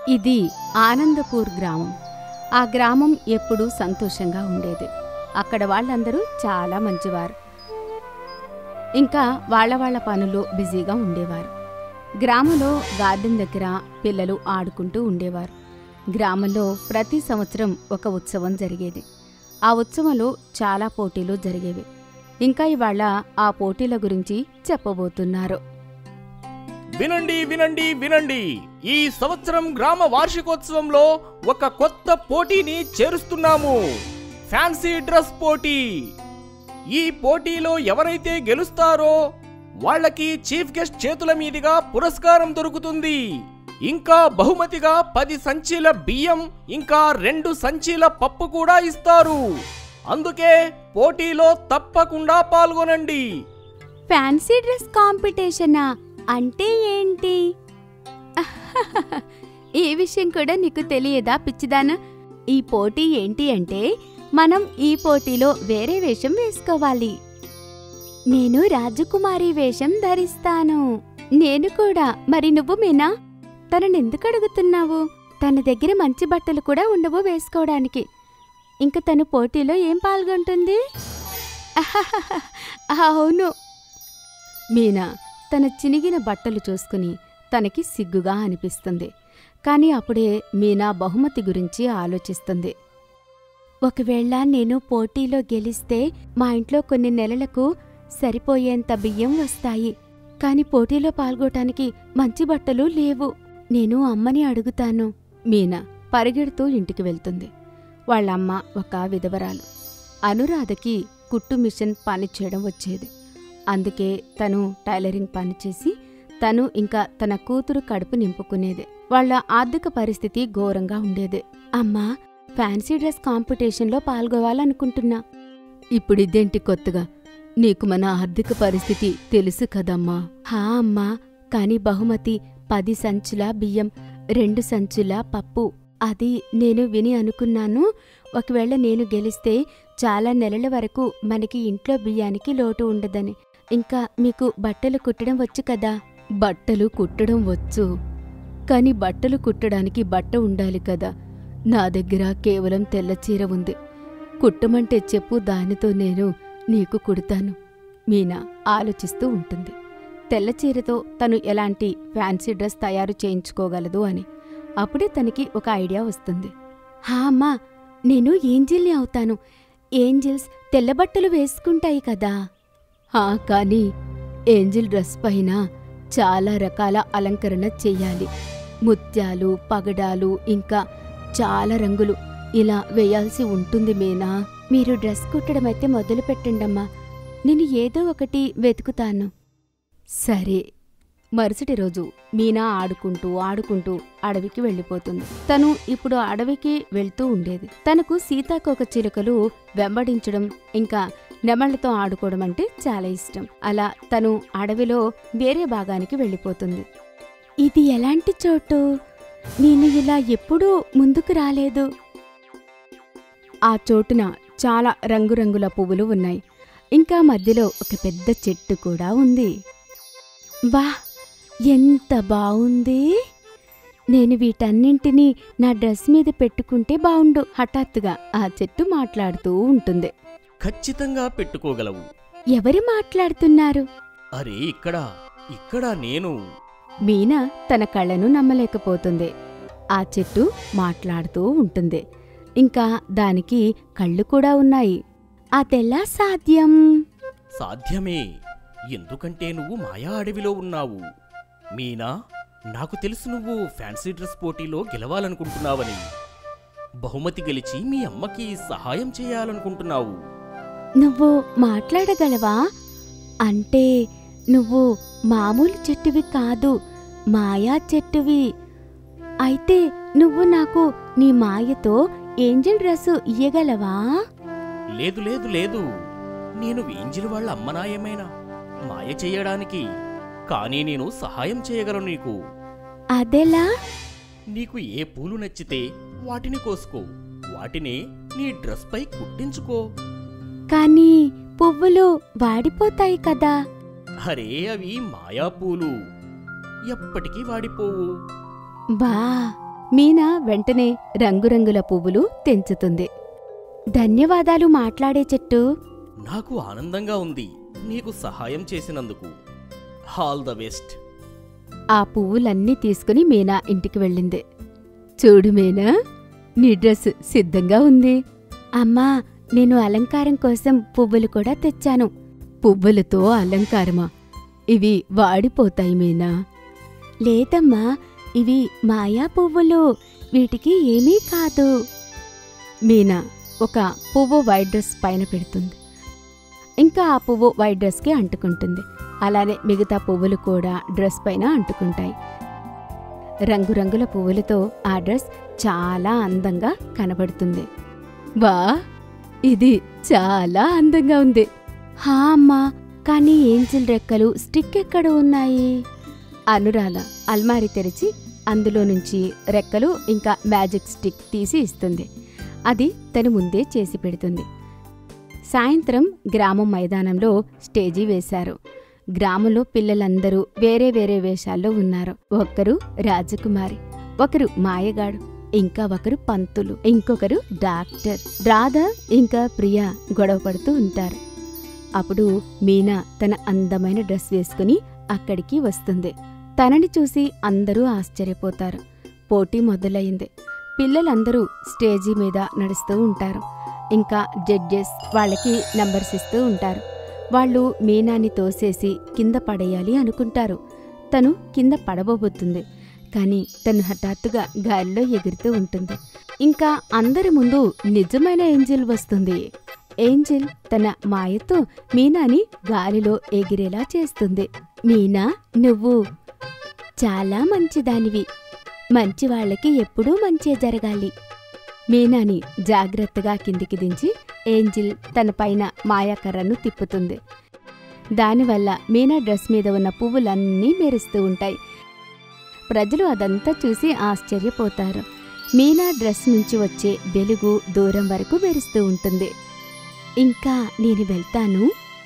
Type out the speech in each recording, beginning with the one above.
ఇది ఆనందపూర్ గ్రామం ఆ గ్రామం ఎప్పుడూ సంతోషంగా ఉండేది అక్కడ వాళ్ళందరూ చాలా మంచివారు ఇంకా వాళ్ళ వాళ్ళ పనులు బిజీగా ఉండేవారు గ్రామంలో గార్డెన్ దగ్గర పిల్లలు ఆడుకుంటూ ఉండేవారు గ్రామంలో ప్రతి సంవత్సరం ఒక ఉత్సవం జరిగేది ఆ ఉత్సవంలో చాలా పోటీలు జరిగేవి ఇంకా ఇవాళ ఆ పోటీల గురించి చెప్పబోతున్నారు వినండి వినండి వినండి ఈ సంవత్సరం గ్రామ వార్షికోత్సవంలో ఒక కొత్త పోటీని చేరుస్తున్నాము ఫ్యాన్సీ డ్రెస్ పోటీ ఈ పోటీలో ఎవరైతే గెలుస్తారో వాళ్ళకి చీఫ్ గెస్ట్ చేతుల మీదుగా పురస్కారం దొరుకుతుంది ఇంకా బహుమతిగా పది సంచీల బియ్యం ఇంకా రెండు సంచీల పప్పు కూడా ఇస్తారు అందుకే పోటీలో తప్పకుండా పాల్గొనండి ఫ్యాన్సీ డ్రెస్ కాంపిటీషనా అంటే ఏంటి ఈ విషయం కూడా నీకు తెలియదా పిచ్చిదానా ఈ పోటీ ఏంటి అంటే మనం ఈ పోటీలో వేరే వేషం వేసుకోవాలి నేను రాజకుమారి వేషం ధరిస్తాను నేను కూడా మరి నువ్వు మీనా తనని ఎందుకు అడుగుతున్నావు తన దగ్గర మంచి బట్టలు కూడా ఉండవు వేసుకోవడానికి ఇంక తను పోటీలో ఏం పాల్గొంటుంది అవును మీనా తన చినిగిన బట్టలు చూసుకుని తనకి సిగ్గుగా అనిపిస్తుంది కాని అప్పుడే మీనా బహుమతి గురించి ఆలోచిస్తుంది ఒకవేళ నేను పోటీలో గెలిస్తే మా ఇంట్లో కొన్ని నెలలకు సరిపోయేంత బియ్యం వస్తాయి కాని పోటీలో పాల్గొటానికి మంచి బట్టలు లేవు నేను అమ్మని అడుగుతాను మీనా పరిగెడుతూ ఇంటికి వెళ్తుంది వాళ్ళమ్మ ఒక విధవరాలు అనురాధకి కుట్టు మిషన్ పని చేయడం వచ్చేది అందుకే తను టైలరింగ్ పని చేసి తను ఇంకా తన కూతురు కడుపు నింపుకునేది వాళ్ళ ఆర్థిక పరిస్థితి ఘోరంగా ఉండేది అమ్మా ఫ్యాన్సీ డ్రెస్ కాంపిటీషన్లో పాల్గొవాలనుకుంటున్నా ఇప్పుడిదేంటి కొత్తగా నీకు మన ఆర్థిక పరిస్థితి తెలుసు కదమ్మా హా అమ్మా కాని బహుమతి పది సంచుల బియ్యం రెండు సంచుల పప్పు అది నేను విని అనుకున్నాను ఒకవేళ నేను గెలిస్తే చాలా నెలల వరకు మనకి ఇంట్లో బియ్యానికి లోటు ఉండదని ఇంకా మీకు బట్టలు కుట్టడం వచ్చు కదా బట్టలు కుట్టడం వచ్చు కాని బట్టలు కుట్టడానికి బట్ట ఉండాలి కదా నా దగ్గర కేవలం తెల్ల చీర ఉంది కుట్టమంటే చెప్పు దానితో నేను నీకు కుడతాను మీనా ఆలోచిస్తూ ఉంటుంది తెల్ల చీరతో తను ఎలాంటి ఫ్యాన్సీ డ్రెస్ తయారు చేయించుకోగలదు అని అప్పుడే తనకి ఒక ఐడియా వస్తుంది హా అమ్మా నేను ఏంజిల్ని అవుతాను ఏంజిల్స్ తెల్ల బట్టలు వేసుకుంటాయి కదా హా కానీ ఏంజిల్ డ్రెస్ పైన చాలా రకాల అలంకరణ చెయ్యాలి ముత్యాలు పగడాలు ఇంకా చాలా రంగులు ఇలా వేయాల్సి ఉంటుంది మీనా మీరు డ్రెస్ కుట్టడం అయితే మొదలు పెట్టండమ్మా నేను ఏదో ఒకటి వెతుకుతాను సరే మరుసటి రోజు మీనా ఆడుకుంటూ ఆడుకుంటూ అడవికి వెళ్ళిపోతుంది తను ఇప్పుడు అడవికి వెళ్తూ ఉండేది తనకు సీతాకోక చిలుకలు వెంబడించడం ఇంకా నెమళ్లతో ఆడుకోవడం అంటే చాలా ఇష్టం అలా తను అడవిలో వేరే భాగానికి వెళ్ళిపోతుంది ఇది ఎలాంటి చోటు నేను ఇలా ఎప్పుడూ ముందుకు రాలేదు ఆ చోటున చాలా రంగురంగుల పువ్వులు ఉన్నాయి ఇంకా మధ్యలో ఒక పెద్ద చెట్టు కూడా ఉంది వా ఎంత బావుంది నేను వీటన్నింటినీ నా డ్రెస్ మీద పెట్టుకుంటే బావుండు హఠాత్తుగా ఆ చెట్టు మాట్లాడుతూ ఉంటుంది ఖచ్చితంగా పెట్టుకోగలవు ఎవరు మాట్లాడుతున్నారు అరే ఇక్కడ ఇక్కడ నేను మీనా తన కళ్ళను నమ్మలేకపోతుంది ఆ చెట్టు మాట్లాడుతూ ఉంటుంది ఇంకా దానికి కళ్ళు కూడా ఉన్నాయి అదెలా సాధ్యం సాధ్యమే ఎందుకంటే నువ్వు మాయా అడవిలో ఉన్నావు మీనా నాకు తెలుసు నువ్వు ఫ్యాన్సీ డ్రెస్ పోటీలో గెలవాలనుకుంటున్నావని బహుమతి గెలిచి మీ అమ్మకి సహాయం చేయాలనుకుంటున్నావు నువ్వు మాట్లాడగలవా అంటే నువ్వు మామూలు చెట్టువి కాదు మాయా చెట్టువి అయితే నువ్వు నాకు నీ మాయతో ఏంజల్ డ్రెస్సు ఇయ్యగలవా లేదు లేదు లేదు నేను వేంజిల్ వాళ్ళ అమ్మనాయమైనా మాయ చేయడానికి కానీ నేను సహాయం చేయగలను నీకు అదెలా నీకు ఏ పూలు నచ్చితే వాటిని కోసుకో వాటినే నీ డ్రెస్ పై కుట్టించుకో కానీ పువ్వులు వాడిపోతాయి కదా అరే అవి మాయా పూలు ఎప్పటికీ వాడిపోవు బా మీనా వెంటనే రంగురంగుల పువ్వులు తెంచుతుంది ధన్యవాదాలు మాట్లాడే చెట్టు నాకు ఆనందంగా ఉంది నీకు సహాయం చేసినందుకు ఆల్ ద బెస్ట్ ఆ పువ్వులన్నీ తీసుకుని మీనా ఇంటికి వెళ్ళింది చూడు మీనా నీ డ్రెస్ సిద్ధంగా ఉంది అమ్మా నేను అలంకారం కోసం పువ్వులు కూడా తెచ్చాను పువ్వులతో అలంకారమా ఇవి వాడిపోతాయి మీనా లేదమ్మా ఇవి మాయా పువ్వులు వీటికి ఏమీ కాదు మీనా ఒక పువ్వు వైట్ డ్రెస్ పైన పెడుతుంది ఇంకా ఆ పువ్వు వైట్ డ్రెస్కి అంటుకుంటుంది అలానే మిగతా పువ్వులు కూడా డ్రెస్ పైన అంటుకుంటాయి రంగురంగుల పువ్వులతో ఆ డ్రెస్ చాలా అందంగా కనబడుతుంది వా ఇది చాలా అందంగా ఉంది హా అమ్మా కానీ ఏంజిల్ రెక్కలు స్టిక్ ఎక్కడ ఉన్నాయి అనురాధ అల్మారి తెరిచి అందులో నుంచి రెక్కలు ఇంకా మ్యాజిక్ స్టిక్ తీసి ఇస్తుంది అది తను ముందే చేసి పెడుతుంది సాయంత్రం గ్రామం మైదానంలో స్టేజీ వేశారు గ్రామంలో పిల్లలందరూ వేరే వేరే వేషాల్లో ఉన్నారు ఒకరు రాజకుమారి ఒకరు మాయగాడు ఇంకా ఒకరు పంతులు ఇంకొకరు డాక్టర్ రాధ ఇంకా ప్రియ గొడవ పడుతూ ఉంటారు అప్పుడు మీనా తన అందమైన డ్రెస్ వేసుకుని అక్కడికి వస్తుంది తనని చూసి అందరూ ఆశ్చర్యపోతారు పోటీ మొదలైంది పిల్లలందరూ స్టేజీ మీద నడుస్తూ ఉంటారు ఇంకా జడ్జెస్ వాళ్ళకి నంబర్స్ ఇస్తూ ఉంటారు వాళ్ళు మీనాని తోసేసి కింద పడేయాలి అనుకుంటారు తను కింద పడబోబోతుంది కానీ తను హఠాత్తుగా గాలిలో ఎగురుతూ ఉంటుంది ఇంకా అందరి ముందు నిజమైన ఏంజిల్ వస్తుంది ఏంజిల్ తన మాయతో మీనాని గాలిలో ఎగిరేలా చేస్తుంది మీనా నువ్వు చాలా మంచిదానివి మంచి వాళ్ళకి ఎప్పుడూ మంచే జరగాలి మీనాని జాగ్రత్తగా కిందికి దించి ఏంజిల్ తన పైన మాయాకర్రను తిప్పుతుంది దానివల్ల మీనా డ్రెస్ మీద ఉన్న పువ్వులన్నీ మెరుస్తూ ఉంటాయి ప్రజలు అదంతా చూసి ఆశ్చర్యపోతారు మీనా డ్రెస్ నుంచి వచ్చే వెలుగు దూరం వరకు మెరుస్తూ ఉంటుంది ఇంకా నేను వెళ్తాను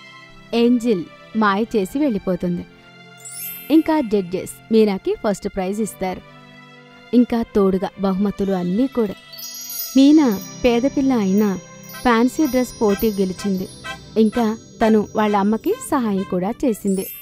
ఏంజిల్ మాయ చేసి వెళ్ళిపోతుంది ఇంకా జడ్జెస్ మీనాకి ఫస్ట్ ప్రైజ్ ఇస్తారు ఇంకా తోడుగా బహుమతులు అన్నీ కూడా మీనా పేదపిల్ల అయినా ఫ్యాన్సీ డ్రెస్ పోటీ గెలిచింది ఇంకా తను వాళ్ళ అమ్మకి సహాయం కూడా చేసింది